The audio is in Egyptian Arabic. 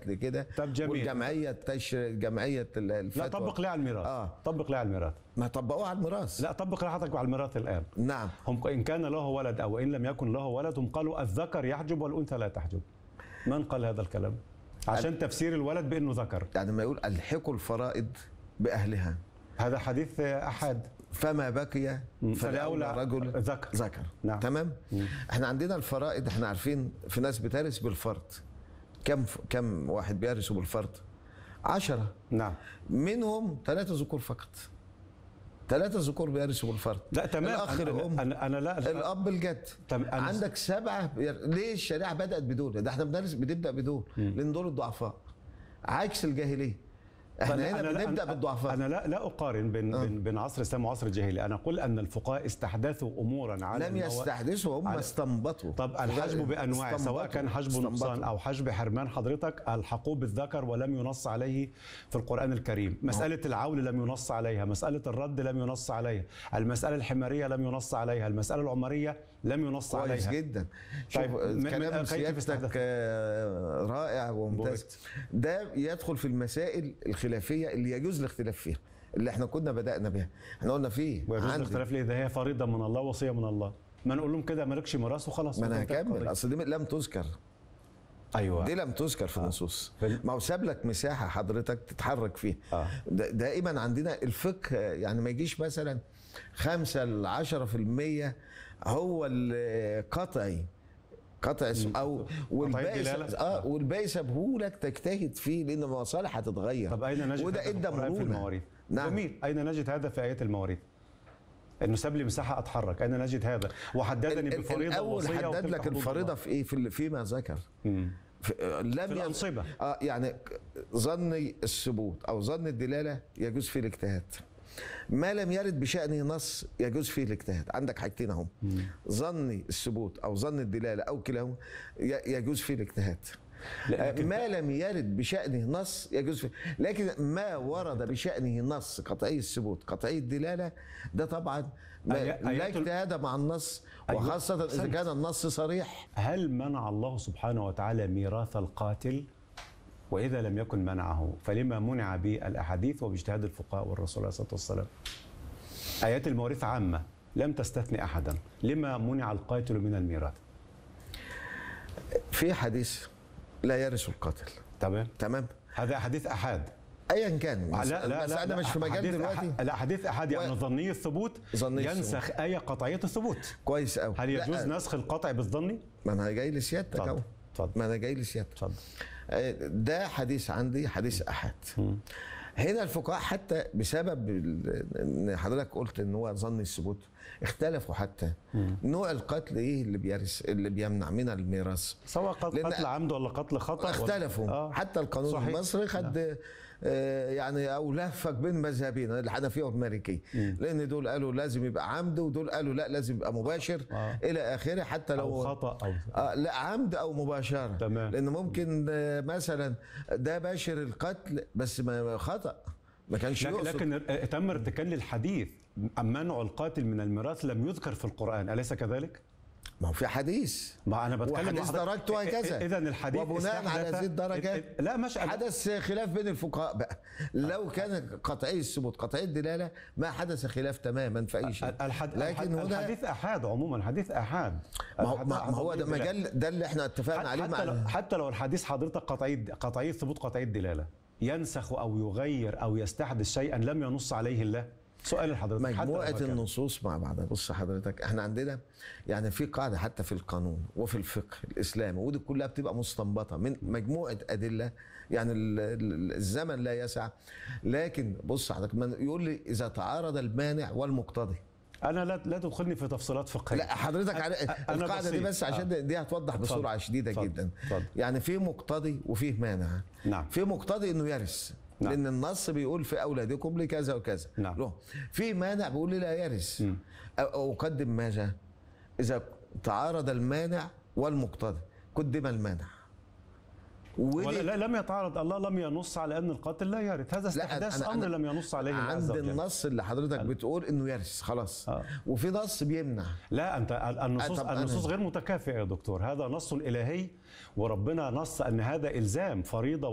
قالت لي كده طب جميل. والجمعيه تش... جمعيه ال- لا الفتوى طبق ليه على الميراث آه. طبق ليه على الميراث ما طبقوها على الميراث لا طبق ليه حضرتك على الميراث الان نعم هم ان كان له ولد او ان لم يكن له ولد هم قالوا الذكر يحجب والانثى لا تحجب من قال هذا الكلام عشان تفسير الولد بانه ذكر يعني ما يقول الحقوا الفرائض باهلها هذا حديث احد فما بقي فلاولى رجل ذكر ذكر نعم. تمام احنا عندنا الفرائض احنا عارفين في ناس بترث بالفرض كم كم واحد بيرثوا بالفرض عشرة نعم منهم ثلاثة ذكور فقط ثلاثة ذكور بيرثوا بالفرض لا تمام الأخ أنا- الأم انا انا لا الأب الجد تم- أنا- عندك سبعة بير- ليه الشريعة بدأت بدول ده احنا بندرس بنبدأ بدول لأن دول الضعفاء عكس الجاهلية احنا فأنا- هنا أنا لا- بنبدأ أنا- بالضعفاء انا لا لا اقارن بين بين, بين عصر الاسلام وعصر الجاهليه انا اقول ان الفقهاء استحدثوا امورا على لم النوا- يستحدثوا هم على- استنبطوا طب الحجب بانواعه سواء كان حجب استنبطوا. نقصان او حجب حرمان حضرتك الحقوه بالذكر ولم ينص عليه في القران الكريم مساله العول لم ينص عليها مساله الرد لم ينص عليها المساله الحماريه لم ينص عليها المساله العمريه لم ينص كويس عليها جدا شوف طيب، من- من- كلام كيف سيادتك استحدث؟ آه، رائع وممتاز ده يدخل في المسائل الخلافيه اللي يجوز الاختلاف فيها اللي احنا كنا بدانا بها احنا قلنا فيه ويجوز عندي. الاختلاف ليه ده هي فريضه من الله وصيه من الله ما نقول لهم كده مالكش ميراث وخلاص ما انا وتنتهي هكمل القضية. اصل دي لم تذكر ايوه دي لم تذكر في النصوص في- ما هو ساب لك مساحه حضرتك تتحرك فيها آه. دا- دائما عندنا الفقه يعني ما يجيش مثلا 5 ل 10% هو القطعي قطع الس- او والباقي دلالة؟ اه والباقي سابهولك تجتهد فيه لان المصالح هتتغير طب اين نجد وده هذا في ادى القرآن في مرونه المواريث نعم. جميل اين نجد هذا في ايات المواريث انه ساب لي مساحه اتحرك اين نجد هذا وحددني ال- ال- بفريضه الاول ووصيه حدد وتلك لك حدود الفريضه الله. في ايه في ال- فيما ذكر مم. في آه، لم في ين- الأنصبة. اه يعني ك- ظن الثبوت او ظن الدلاله يجوز فيه الاجتهاد ما لم يرد بشأنه نص يجوز فيه الاجتهاد عندك حاجتين اهم ظن الثبوت او ظن الدلاله او كلاهما ي- يجوز فيه الاجتهاد لكن- آه، ما لم يرد بشأنه نص يجوز فيه لكن ما ورد بشأنه نص قطعي الثبوت قطعي الدلاله ده طبعا ما آيات- لا آيات ال- اجتهاد مع النص أيوة. وخاصه اذا أحسنت. كان النص صريح هل منع الله سبحانه وتعالى ميراث القاتل واذا لم يكن منعه فلما منع بالاحاديث وباجتهاد الفقهاء والرسول عليه الصلاه والسلام ايات المواريث عامه لم تستثني احدا لما منع القاتل من الميراث في حديث لا يرث القاتل تمام تمام هذا حديث احاد ايا كان لا بس, لا لا بس انا لا، مش في مجال حديث دلوقتي أح- لا حديث احاد يعني و- ظني الثبوت ظني ينسخ ايه قطعيه الثبوت كويس قوي هل يجوز نسخ القطع بالظني؟ ما انا جاي لسيادتك اتفضل اهو اتفضل ما انا جاي لسيادتك اتفضل آه، ده حديث عندي حديث احد هنا الفقهاء حتى بسبب ال- ان حضرتك قلت ان هو ظن الثبوت اختلفوا حتى نوع القتل ايه اللي بيرث اللي بيمنع من الميراث سواء قتل, لأن- قتل عمد ولا قتل خطا ولا- اختلفوا آه. حتى القانون صحيح. المصري خد آه، يعني او لفك بين مذهبين الحنفيه والمالكيه لان دول قالوا لازم يبقى عمد ودول قالوا لا لازم يبقى مباشر آه. الى اخره حتى لو او خطا او آه لا عمد او مباشره تمام. لان ممكن آه، مثلا ده باشر القتل بس ما خطا ما كانش لكن, يقصد لكن تم ارتكال للحديث أم منع القاتل من الميراث لم يذكر في القرآن أليس كذلك؟ ما هو في حديث ما أنا بتكلم وحديث درجته هكذا إذا الحديث وبناء على استحدث- هذه الدرجات إذ- إذ- لا مش حدث خلاف بين الفقهاء بقى لو كان قطعي الثبوت قطعي الدلاله ما حدث خلاف تماما في اي شيء الحد... لكن الحد... هنا الحديث أحاد عموما حديث أحاد ما هو, الحديث ما ما هو ده قطعي الدلالة. مجال ده اللي احنا اتفقنا عليه حتى مع لو حتى لو الحديث حضرتك قطعي قطعي الثبوت قطعي الدلاله ينسخ او يغير او يستحدث شيئا لم ينص عليه الله سؤال لحضرتك حتى لو مجموعة هكذا. النصوص مع بعضها بص حضرتك احنا عندنا يعني في قاعدة حتى في القانون وفي الفقه الإسلامي ودي كلها بتبقى مستنبطة من مجموعة أدلة يعني ال- ال- الزمن لا يسع لكن بص حضرتك من يقول لي إذا تعارض المانع والمقتضي انا لا لا تدخلني في تفصيلات فقهيه لا حضرتك على أ- أنا القاعدة دي بسيط. بس عشان آه. دي هتوضح اتفضل. بسرعة شديدة اتفضل. جدا اتفضل. يعني في مقتضي وفيه مانع نعم. في مقتضي انه يرث نعم. لان النص بيقول في اولادكم لكذا وكذا نعم. له في مانع بيقول لي لا يرث أو- اقدم ماذا اذا تعارض المانع والمقتضي قدم المانع ودي ولا لا لم يتعارض الله لم ينص على ان القاتل لا يرث هذا استحداث أنا- امر أنا لم ينص عليه الله عز عند وجل النص اللي حضرتك بتقول انه يرث خلاص آه. وفي نص بيمنع لا انت النصوص طب أنا- النصوص غير متكافئه يا دكتور هذا نص الهي وربنا نص ان هذا الزام فريضه